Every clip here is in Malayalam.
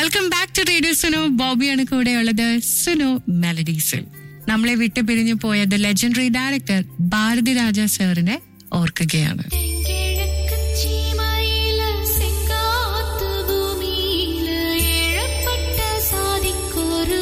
welcome back to radio Sunu ബോബിയാണ് കൂടെയുള്ളത് സുനു മെലഡീസിൽ നമ്മളെ വിട്ടു പിരിഞ്ഞു പോയ the legendary director Bharathi Raja സാറിനെ ഓർക്കുകയാണ് തെങ്കിഴക്കുച്ചീമയില സെങ്കാത്തു ഭൂമിയില ഏഴപ്പെട്ട സാദിക്കൊരു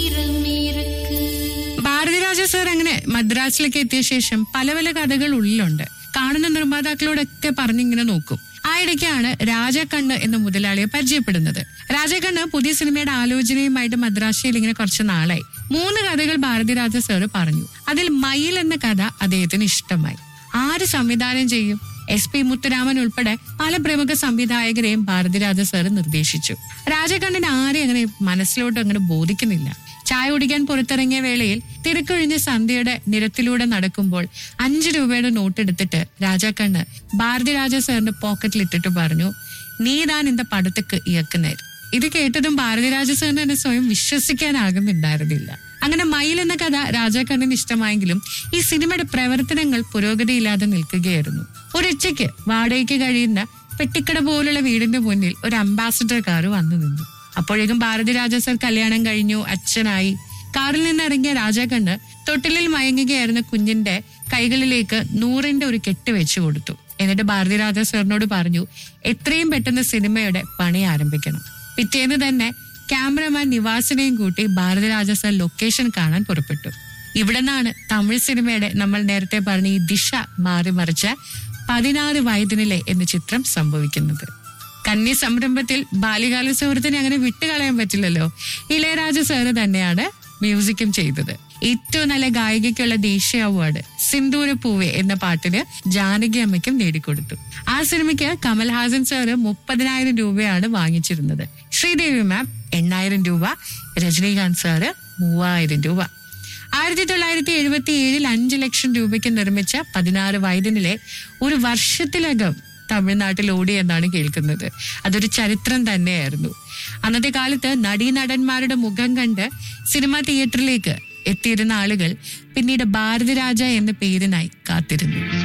ഈരമിരക്ക് ഭാരതി രാജ സാർ അങ്ങനെ മദ്രാസിലേക്ക് എത്തിയ ശേഷം പല പല കഥകൾ ഉള്ളിലുണ്ട് കാണുന്ന നിർമ്മാതാക്കളോടൊക്കെ പറഞ്ഞിങ്ങനെ നോക്കും ആ ഇടയ്ക്കാണ് രാജാക്കണ്ണ് എന്ന മുതലാളിയെ പരിചയപ്പെടുന്നത് രാജാക്കണ്ണ് പുതിയ സിനിമയുടെ ആലോചനയുമായിട്ട് മദ്രാശയിൽ ഇങ്ങനെ കുറച്ച് നാളായി മൂന്ന് കഥകൾ ഭാരതി രാജ സാർ പറഞ്ഞു അതിൽ മയിൽ എന്ന കഥ അദ്ദേഹത്തിന് ഇഷ്ടമായി ആര് സംവിധാനം ചെയ്യും എസ് പി മുത്തുരാമൻ ഉൾപ്പെടെ പല പ്രമുഖ സംവിധായകരെയും ഭാരതിരാജ സാർ നിർദ്ദേശിച്ചു രാജകണ്ണൻ ആരെയും അങ്ങനെ മനസ്സിലോട്ട് അങ്ങനെ ബോധിക്കുന്നില്ല ചായ കുടിക്കാൻ പുറത്തിറങ്ങിയ വേളയിൽ തിരക്കൊഴിഞ്ഞ സന്ധ്യയുടെ നിരത്തിലൂടെ നടക്കുമ്പോൾ അഞ്ചു രൂപയുടെ നോട്ട് എടുത്തിട്ട് രാജാക്കണ്ണ് ഭാരതിരാജ സാറിന്റെ പോക്കറ്റിൽ ഇട്ടിട്ട് പറഞ്ഞു നീ താൻ ഇന്ത പടത്തേക്ക് ഇയക്കുന്നേർ ഇത് കേട്ടതും ഭാരതിരാജ സാറിന് തന്നെ സ്വയം വിശ്വസിക്കാനാകുന്നുണ്ടായിരുന്നില്ല അങ്ങനെ മയിൽ എന്ന കഥ രാജാക്കണ്ണിന് ഇഷ്ടമായെങ്കിലും ഈ സിനിമയുടെ പ്രവർത്തനങ്ങൾ പുരോഗതിയില്ലാതെ നിൽക്കുകയായിരുന്നു ഒരുച്ചയ്ക്ക് വാടകയ്ക്ക് കഴിയുന്ന പെട്ടിക്കട പോലുള്ള വീടിന്റെ മുന്നിൽ ഒരു അംബാസിഡർ കാർ വന്നു നിന്നു അപ്പോഴേക്കും ഭാരതിരാജ സർ കല്യാണം കഴിഞ്ഞു അച്ഛനായി കാറിൽ നിന്ന് ഇറങ്ങിയ രാജാക്കണ്ണ് തൊട്ടിലിൽ മയങ്ങുകയായിരുന്ന കുഞ്ഞിന്റെ കൈകളിലേക്ക് നൂറിന്റെ ഒരു കെട്ട് വെച്ചു കൊടുത്തു എന്നിട്ട് ഭാരതിരാജ സാറിനോട് പറഞ്ഞു എത്രയും പെട്ടെന്ന് സിനിമയുടെ പണി ആരംഭിക്കണം പിറ്റേന്ന് തന്നെ ക്യാമറമാൻ നിവാസിനെയും കൂട്ടി ഭാരതരാജ സർ ലൊക്കേഷൻ കാണാൻ പുറപ്പെട്ടു ഇവിടെ നിന്നാണ് തമിഴ് സിനിമയുടെ നമ്മൾ നേരത്തെ പറഞ്ഞ ഈ ദിശ മാറി മറിച്ച പതിനാറ് വയതിനിലെ എന്ന ചിത്രം സംഭവിക്കുന്നത് കന്നി സംരംഭത്തിൽ ബാല്യകാല സുഹൃത്തിനെ അങ്ങനെ വിട്ടുകളയാൻ പറ്റില്ലല്ലോ ഇളയരാജ സാറ് തന്നെയാണ് മ്യൂസിക്കും ചെയ്തത് ഏറ്റവും നല്ല ഗായികയ്ക്കുള്ള ദേശീയ അവാർഡ് സിന്ദൂര പൂവെ എന്ന പാട്ടിന് ജാനകി അമ്മയ്ക്കും നേടിക്കൊടുത്തു ആ സിനിമയ്ക്ക് കമൽഹാസൻ സാറ് മുപ്പതിനായിരം രൂപയാണ് വാങ്ങിച്ചിരുന്നത് ശ്രീദേവി മാം എണ്ണായിരം രൂപ രജനീകാന്ത് സാറ് മൂവായിരം രൂപ ആയിരത്തി തൊള്ളായിരത്തി എഴുപത്തി ഏഴിൽ അഞ്ച് ലക്ഷം രൂപയ്ക്ക് നിർമ്മിച്ച പതിനാറ് വയതിനിലെ ഒരു വർഷത്തിലകം തമിഴ്നാട്ടിൽ ഓടിയെന്നാണ് കേൾക്കുന്നത് അതൊരു ചരിത്രം തന്നെയായിരുന്നു അന്നത്തെ കാലത്ത് നടീനടന്മാരുടെ മുഖം കണ്ട് സിനിമാ തിയേറ്ററിലേക്ക് എത്തിയിരുന്ന ആളുകൾ പിന്നീട് ഭാരതിരാജ എന്ന പേരിനായി കാത്തിരുന്നു